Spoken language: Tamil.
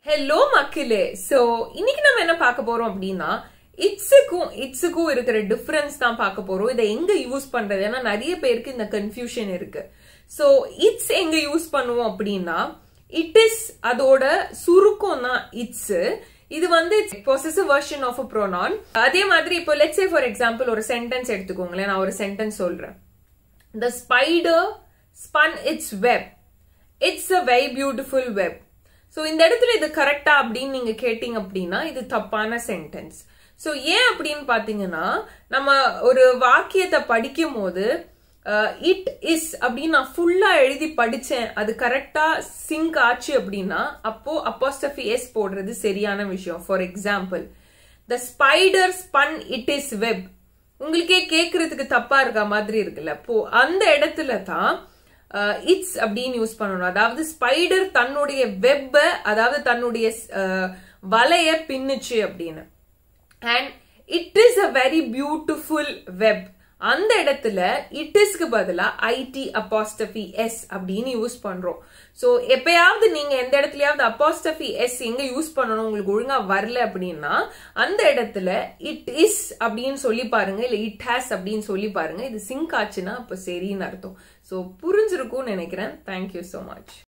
ஹலோ மக்களே சோ இன்னைக்கு நம்ம என்ன பார்க்க போறோம் அப்படின்னா இட்ஸுக்கும் இட்ஸுக்கும் இருக்கிற டிஃபரன்ஸ் தான் பார்க்க போறோம் இதை எங்க யூஸ் பண்றது ஏன்னா நிறைய பேருக்கு இந்த கன்ஃபியூஷன் இருக்கு சோ இட்ஸ் எங்க யூஸ் பண்ணுவோம் அப்படின்னா இட் இஸ் அதோட சுருக்கம் தான் இட்ஸ் இது வந்து possessive version of a pronoun அதே மாதிரி இப்போ லெட்ஸ் சே ஃபார் எக்ஸாம்பிள் ஒரு சென்டென்ஸ் எடுத்துக்கோங்களேன் நான் ஒரு சென்டென்ஸ் சொல்றேன் the spider spun it's web it's a very beautiful web so இந்த இடத்துல இது கரெக்டா அப்படின்னு நீங்க கேட்டீங்க அப்படின்னா இது தப்பான சென்டென்ஸ் ஸோ ஏன் அப்படின்னு பாத்தீங்கன்னா நம்ம ஒரு வாக்கியத்தை படிக்கும் போது இட் இஸ் அப்படின்னு நான் ஃபுல்லா எழுதி படிச்சேன் அது கரெக்டா சிங்க் ஆச்சு அப்படின்னா அப்போ அப்போஸ்டபி எஸ் போடுறது சரியான விஷயம் for example the spider spun it is web உங்களுக்கே கேட்கறதுக்கு தப்பா இருக்க மாதிரி இருக்குல்ல அப்போ அந்த இடத்துல தான் இட்ஸ் அப்படின்னு யூஸ் பண்ணணும் அதாவது ஸ்பைடர் தன்னுடைய வெப்ப அதாவது தன்னுடைய வலைய பின்னுச்சு அப்படின்னு and it is a very beautiful web அந்த இடத்துல இட் இஸ்க்கு பதிலா ஐடி அப்பாஸ்டபி எஸ் அப்படின்னு யூஸ் பண்றோம் ஸோ எப்பயாவது நீங்க எந்த இடத்துலயாவது அப்பாஸ்டபி எஸ் எங்க யூஸ் பண்ணணும் உங்களுக்கு ஒழுங்கா வரல அப்படின்னா அந்த இடத்துல இட் இஸ் அப்படின்னு சொல்லி பாருங்க இல்ல இட் ஹேஸ் அப்படின்னு சொல்லி பாருங்க இது சிங்க் ஆச்சுன்னா அப்ப சரின்னு அர்த்தம் ஸோ புரிஞ்சிருக்கும்னு நினைக்கிறேன் தேங்க்யூ ஸோ மச்